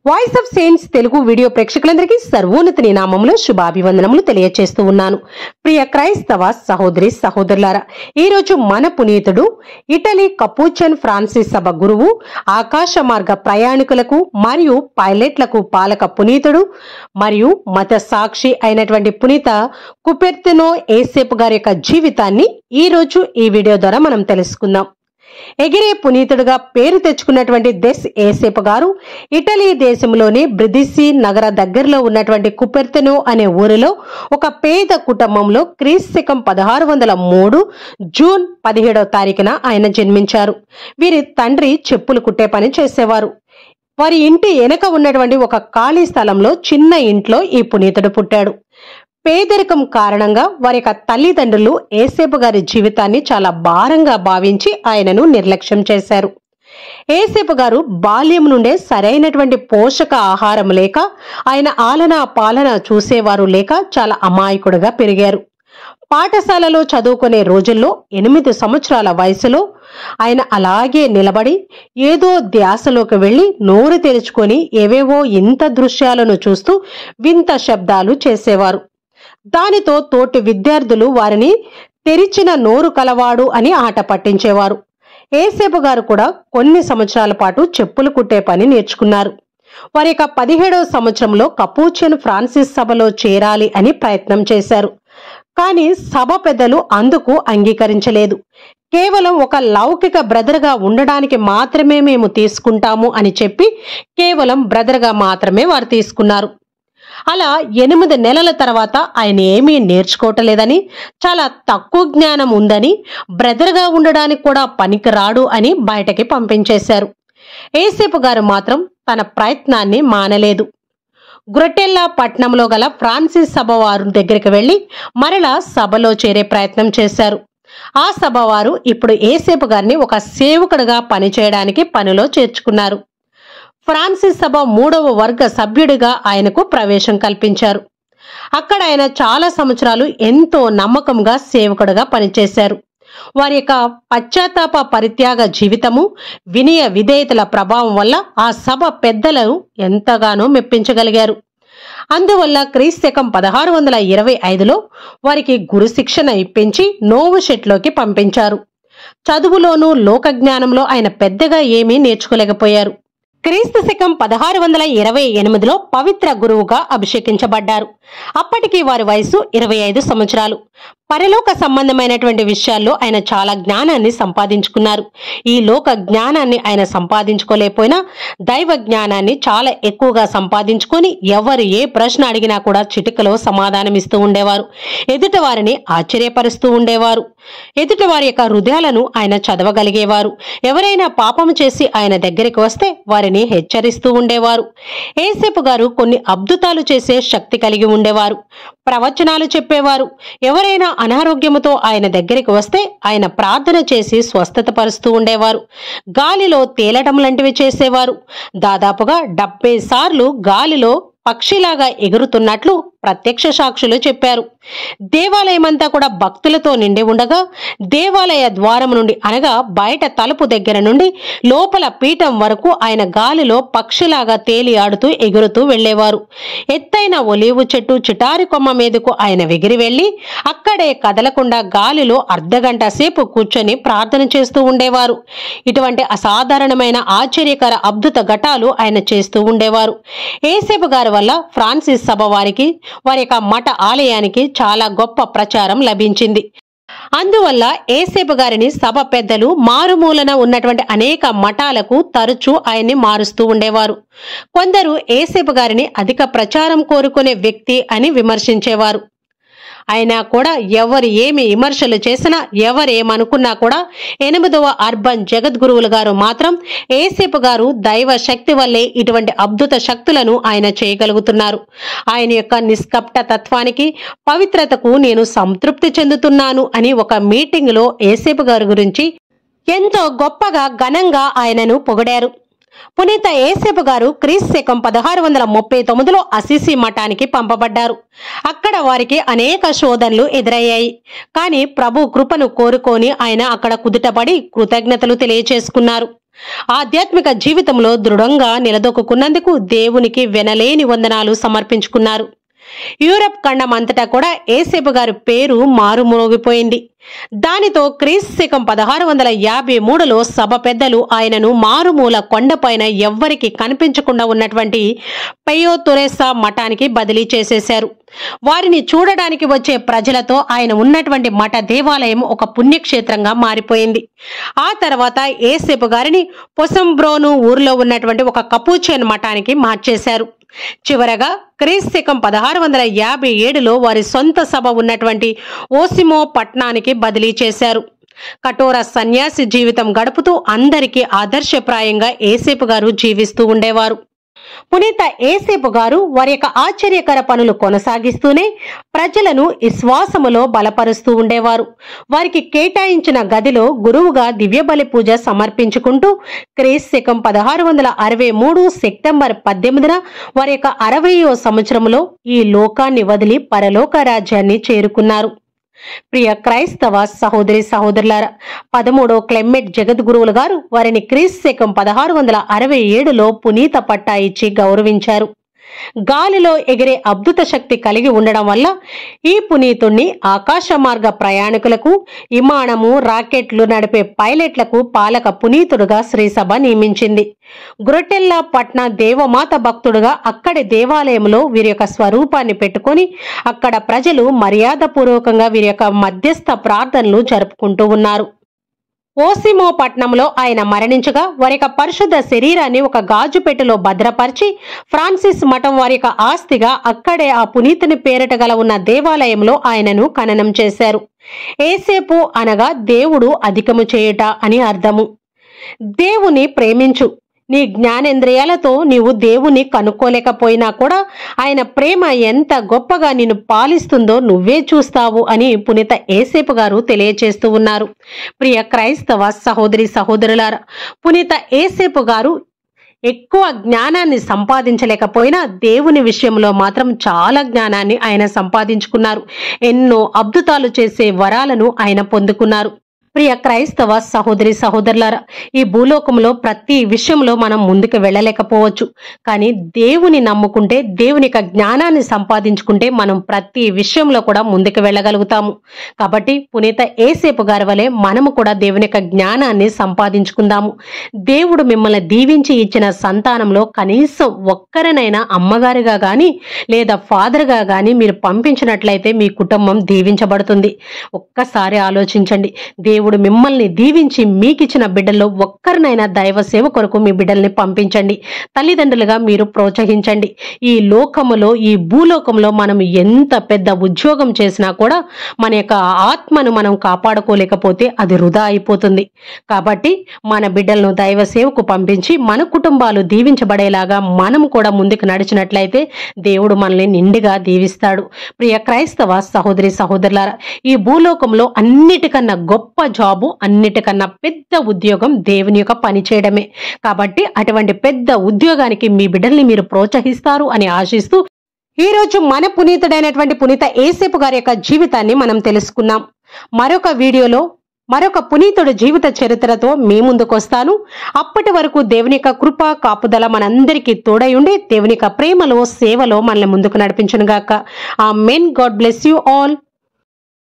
voice of saints Telugu video ప్రేక్షకులందరికీ సర్వోన్నతిని నామములో శుభాభివందనములు తెలియచేస్తూ ఉన్నాను ప్రియ క్రైస్తవ సహోదరి సహోదరులారా ఈ రోజు మన పునీతుడు ఇటలీ కపూచన్ ఫ్రాన్సిస్ సభ గురువు ఆకాశ మార్గ ప్రయాణికులకు మరియు పైలట్లకు పాలక పునీతుడు మరియు మత సాక్షి అయినటువంటి పునీత కుపెర్తినో ఏసేపు గారి యొక్క జీవితాన్ని ఈ రోజు ఈ వీడియో ద్వారా మనం తెలుసుకుందాం ఎగిరే పునీతుడుగా పేరు తెచ్చుకున్నటువంటి దెస్ ఏసేపు గారు ఇటలీ దేశంలోని బ్రిదిసి నగర దగ్గరలో ఉన్నటువంటి కుపెర్తెనో అనే ఊరిలో ఒక పేద కుటుంబంలో క్రీస్తకం పదహారు వందల మూడు జూన్ పదిహేడవ తారీఖున ఆయన జన్మించారు వీరి తండ్రి చెప్పులు కుట్టే పని చేసేవారు వారి ఇంటి వెనక ఉన్నటువంటి ఒక ఖాళీ స్థలంలో చిన్న ఇంట్లో ఈ పునీతుడు పుట్టాడు పేదరికం కారణంగా వారి యొక్క తల్లిదండ్రులు ఏసేపు గారి జీవితాన్ని చాలా భారంగా భావించి ఆయనను నిర్లక్ష్యం చేశారు ఏసేపు గారు బాల్యం నుండే సరైనటువంటి పోషక ఆహారం లేక ఆయన ఆలన పాలన చూసేవారు లేక చాలా అమాయకుడుగా పెరిగారు పాఠశాలలో చదువుకునే రోజుల్లో ఎనిమిది సంవత్సరాల వయసులో ఆయన అలాగే నిలబడి ఏదో ధ్యాసలోకి వెళ్లి నోరు తెరుచుకొని ఏవేవో ఇంత దృశ్యాలను చూస్తూ వింత శబ్దాలు చేసేవారు దానితో తోటి విద్యార్థులు వారిని తెరిచిన నోరు కలవాడు అని ఆట పట్టించేవారు ఏసేపు గారు కూడా కొన్ని సంవత్సరాల పాటు చెప్పులు కుట్టే పని నేర్చుకున్నారు వారి యొక్క పదిహేడవ సంవత్సరంలో కపూచన్ ఫ్రాన్సిస్ సభలో చేరాలి అని ప్రయత్నం చేశారు కానీ సభ పెద్దలు అందుకు అంగీకరించలేదు కేవలం ఒక లౌకిక బ్రదర్గా ఉండడానికి మాత్రమే మేము తీసుకుంటాము అని చెప్పి కేవలం బ్రదర్గా మాత్రమే వారు తీసుకున్నారు అలా ఎనిమిది నెలల తర్వాత ఆయన ఏమీ నేర్చుకోవటలేదని చాలా తక్కువ జ్ఞానం ఉందని బ్రదర్గా ఉండడానికి కూడా పనికిరాడు అని బయటకి పంపించేశారు ఏసేపు గారు మాత్రం తన ప్రయత్నాన్ని మానలేదు గ్రొటెల్లా పట్నంలో గల ఫ్రాన్సిస్ సభ వారు దగ్గరికి వెళ్లి మరలా సభలో చేరే ప్రయత్నం చేశారు ఆ సభ వారు ఇప్పుడు ఏసేపు గారిని ఒక సేవకుడిగా పనిచేయడానికి పనిలో చేర్చుకున్నారు ఫ్రాన్సిస్ సభ మూడవ వర్గ సభ్యుడిగా ఆయనకు ప్రవేశం కల్పించారు అక్కడ ఆయన చాలా సంవత్సరాలు ఎంతో నమ్మకంగా సేవకుడుగా పనిచేశారు వారి యొక్క పశ్చాత్తాప పరిత్యాగ జీవితము వినయ విధేయతల ప్రభావం వల్ల ఆ సభ పెద్దలను ఎంతగానో మెప్పించగలిగారు అందువల్ల క్రీస్తకం పదహారు వందల ఇరవై ఐదులో వారికి గురు శిక్షణ ఇప్పించి నోవు షెట్లోకి పంపించారు చదువులోనూ లోక జ్ఞానంలో ఆయన పెద్దగా ఏమీ నేర్చుకోలేకపోయారు క్రీస్తు శకం పదహారు వందల ఇరవై ఎనిమిదిలో పవిత్ర గురువుగా అభిషేకించబడ్డారు అప్పటికి వారి వయసు ఇరవై ఐదు సంవత్సరాలు పరలోక సంబంధమైనటువంటి విషయాల్లో ఆయన చాలా జ్ఞానాన్ని సంపాదించుకున్నారు ఈ లోక జ్ఞానాన్ని ఆయన సంపాదించుకోలేకపోయినా దైవ జ్ఞానాన్ని చాలా ఎక్కువగా సంపాదించుకొని ఎవరు ఏ ప్రశ్న అడిగినా కూడా చిటికలో సమాధానం ఇస్తూ ఉండేవారు ఎదుటి వారిని ఆశ్చర్యపరుస్తూ ఉండేవారు ఎదుటి వారి యొక్క హృదయాలను ఆయన చదవగలిగేవారు ఎవరైనా పాపం చేసి ఆయన దగ్గరికి వస్తే వారిని హెచ్చరిస్తూ ఉండేవారు ఏసేపు గారు కొన్ని అద్భుతాలు చేసే శక్తి కలిగి ఉండేవారు ప్రవచనాలు చెప్పేవారు ఎవరైనా అనారోగ్యముతో ఆయన దగ్గరికి వస్తే ఆయన ప్రార్థన చేసి స్వస్థత పరుస్తూ ఉండేవారు గాలిలో తేలటం లాంటివి చేసేవారు దాదాపుగా డెబ్బై సార్లు గాలిలో పక్షిలాగా ఎగురుతున్నట్లు ప్రత్యక్ష సాక్షులు చెప్పారు దేవాలయమంతా కూడా భక్తులతో నిండి ఉండగా దేవాలయ ద్వారం నుండి అనగా బయట తలుపు దగ్గర నుండి లోపల పీఠం వరకు ఆయన గాలిలో పక్షిలాగా తేలి ఆడుతూ ఎగురుతూ వెళ్లేవారు ఎత్తైన ఒలీవు చెట్టు చిటారి కొమ్మ మీదకు ఆయన ఎగిరి వెళ్లి అక్కడే కదలకుండా గాలిలో అర్ధగంట సేపు కూర్చొని ప్రార్థన చేస్తూ ఉండేవారు ఇటువంటి అసాధారణమైన ఆశ్చర్యకర అద్భుత ఘటాలు ఆయన చేస్తూ ఉండేవారు ఏసేపు గారి వల్ల ఫ్రాన్సిస్ సభ వారికి వారి యొక్క మఠ ఆలయానికి చాలా గొప్ప ప్రచారం లభించింది అందువల్ల ఏసేపు గారిని సభ పెద్దలు మారుమూలన ఉన్నటువంటి అనేక మఠాలకు తరచూ ఆయన్ని మారుస్తూ ఉండేవారు కొందరు ఏసేపు గారిని అధిక ప్రచారం కోరుకునే వ్యక్తి అని విమర్శించేవారు అయినా కూడా ఎవరు ఏమి విమర్శలు చేసినా ఎవరేమనుకున్నా కూడా ఎనిమిదవ అర్బన్ జగద్గురువులు గారు మాత్రం ఏసేపు గారు దైవ శక్తి వల్లే ఇటువంటి అద్భుత శక్తులను ఆయన చేయగలుగుతున్నారు ఆయన యొక్క నిష్కప్ట తత్వానికి పవిత్రతకు నేను సంతృప్తి చెందుతున్నాను అని ఒక మీటింగ్ లో ఏసేపు గారి గురించి ఎంతో గొప్పగా ఘనంగా ఆయనను పొగిడారు పునీత ఏసేపు గారు క్రీస్ శకం పదహారు వందల ముప్పై తొమ్మిదిలో అసిసి మఠానికి పంపబడ్డారు అక్కడ వారికి అనేక శోధనలు ఎదురయ్యాయి కానీ ప్రభు కృపను కోరుకొని ఆయన అక్కడ కుదుటపడి కృతజ్ఞతలు తెలియచేసుకున్నారు ఆధ్యాత్మిక జీవితంలో దృఢంగా నిలదొక్కున్నందుకు దేవునికి వెనలేని వందనాలు సమర్పించుకున్నారు యూరప్ ఖండం అంతటా కూడా ఏసేపు గారి పేరు మారుమోగిపోయింది దానితో క్రీస్తు శకం పదహారు వందల యాభై మూడులో సభ పెద్దలు ఆయనను మారుమూల కొండపైన ఎవ్వరికి కనిపించకుండా ఉన్నటువంటి పెయో తురేసా మఠానికి బదిలీ చేసేశారు వారిని చూడడానికి వచ్చే ప్రజలతో ఆయన ఉన్నటువంటి మఠ దేవాలయం ఒక పుణ్యక్షేత్రంగా మారిపోయింది ఆ తర్వాత ఏసేపు గారిని పొసంబ్రోను ఊర్లో ఉన్నటువంటి ఒక కపూచియన్ మఠానికి మార్చేశారు చివరగా క్రీస్తకం పదహారు వందల యాభై ఏడులో వారి సొంత సభ ఉన్నటువంటి ఓసిమో పట్నానికి బదిలీ చేశారు కఠోర సన్యాసి జీవితం గడుపుతూ అందరికీ ఆదర్శప్రాయంగా ఏసేపు గారు జీవిస్తూ ఉండేవారు పునీత ఏసేపు గారు వారి యొక్క ఆశ్చర్యకర పనులు కొనసాగిస్తూనే ప్రజలను విశ్వాసములో బలపరుస్తూ ఉండేవారు వారికి కేటాయించిన గదిలో గురువుగా దివ్యబలి పూజ సమర్పించుకుంటూ క్రీస్ శకం పదహారు వందల అరవై మూడు సెప్టెంబర్ పద్దెనిమిదిన వారి యొక్క అరవయో సంవత్సరంలో ఈ లోకాన్ని వదిలి పరలోక రాజ్యాన్ని చేరుకున్నారు ప్రియ క్రైస్తవ సహోదరి సహోదరులారా పదమూడో క్లెమ్మెట్ జగద్గురువులు గారు వారిని క్రీస్తు శకం పదహారు వందల అరవై ఏడులో పునీత పట్టా ఇచ్చి గౌరవించారు గాలిలో ఎగిరే అద్భుత శక్తి కలిగి ఉండడం వల్ల ఈ పునీతుణ్ణి ఆకాశ మార్గ ప్రయాణికులకు విమానము రాకెట్లు నడిపే పైలట్లకు పాలక పునీతుడుగా శ్రీసభ నియమించింది గ్రొటెల్లా పట్న దేవమాత భక్తుడుగా అక్కడి దేవాలయంలో వీరి యొక్క స్వరూపాన్ని పెట్టుకొని అక్కడ ప్రజలు మర్యాదపూర్వకంగా వీరి యొక్క మధ్యస్థ ప్రార్థనలు జరుపుకుంటూ ఉన్నారు ఓసిమో పట్నంలో ఆయన మరణించగా వారి యొక్క పరిశుద్ధ శరీరాన్ని ఒక గాజు పెట్టెలో భద్రపరిచి ఫ్రాన్సిస్ మఠం వారి యొక్క ఆస్తిగా అక్కడే ఆ పునీతుని పేరిట గల ఉన్న దేవాలయంలో ఆయనను ఖననం చేశారు ఏసేపు అనగా దేవుడు అధికము చేయుట అని అర్థము దేవుని ప్రేమించు నీ జ్ఞానేంద్రియాలతో నీవు దేవుని కనుక్కోలేకపోయినా కూడా ఆయన ప్రేమ ఎంత గొప్పగా నిన్ను పాలిస్తుందో నువ్వే చూస్తావు అని పునీత ఏసేపు గారు తెలియచేస్తూ ఉన్నారు ప్రియ క్రైస్తవ సహోదరి సహోదరులారా పునీత ఏసేపు గారు ఎక్కువ జ్ఞానాన్ని సంపాదించలేకపోయినా దేవుని విషయంలో మాత్రం చాలా జ్ఞానాన్ని ఆయన సంపాదించుకున్నారు ఎన్నో అద్భుతాలు చేసే వరాలను ఆయన పొందుకున్నారు ప్రియ క్రైస్తవ సహోదరి సహోదరులారా ఈ భూలోకంలో ప్రతి విషయంలో మనం ముందుకు వెళ్ళలేకపోవచ్చు కానీ దేవుని నమ్ముకుంటే దేవుని యొక్క జ్ఞానాన్ని సంపాదించుకుంటే మనం ప్రతి విషయంలో కూడా ముందుకు వెళ్ళగలుగుతాము కాబట్టి పునీత ఏసేపు గారి వలె మనము కూడా దేవుని యొక్క జ్ఞానాన్ని సంపాదించుకుందాము దేవుడు మిమ్మల్ని దీవించి ఇచ్చిన సంతానంలో కనీసం ఒక్కరినైనా అమ్మగారిగా గాని లేదా ఫాదర్గా గాని మీరు పంపించినట్లయితే మీ కుటుంబం దీవించబడుతుంది ఒక్కసారి ఆలోచించండి దేవుడు మిమ్మల్ని దీవించి మీకిచ్చిన బిడ్డల్లో ఒక్కరినైనా దైవ సేవ కొరకు మీ బిడ్డల్ని పంపించండి తల్లిదండ్రులుగా మీరు ప్రోత్సహించండి ఈ లోకములో ఈ భూలోకంలో మనం ఎంత పెద్ద ఉద్యోగం చేసినా కూడా మన యొక్క ఆత్మను మనం కాపాడుకోలేకపోతే అది వృధా అయిపోతుంది కాబట్టి మన బిడ్డలను దైవ సేవకు పంపించి మన కుటుంబాలు దీవించబడేలాగా మనం కూడా ముందుకు నడిచినట్లయితే దేవుడు మనల్ని నిండుగా దీవిస్తాడు ప్రియ క్రైస్తవ సహోదరి సహోదరులారా ఈ భూలోకంలో అన్నిటికన్నా గొప్ప జాబు అన్నిటికన్నా పెద్ద ఉద్యోగం దేవుని యొక్క పని చేయడమే కాబట్టి అటువంటి పెద్ద ఉద్యోగానికి మీ బిడ్డల్ని మీరు ప్రోత్సహిస్తారు అని ఆశిస్తూ ఈ రోజు మన పునీతుడైనటువంటి పునీత ఏసేపు గారి యొక్క జీవితాన్ని మనం తెలుసుకున్నాం మరొక వీడియోలో మరొక పునీతుడు జీవిత చరిత్రతో మీ ముందుకు వస్తాను అప్పటి వరకు దేవుని యొక్క కృప కాపుదల మనందరికీ తోడై ఉండి దేవుని యొక్క ప్రేమలో సేవలో మనల్ని ముందుకు నడిపించును గాక amen God bless you all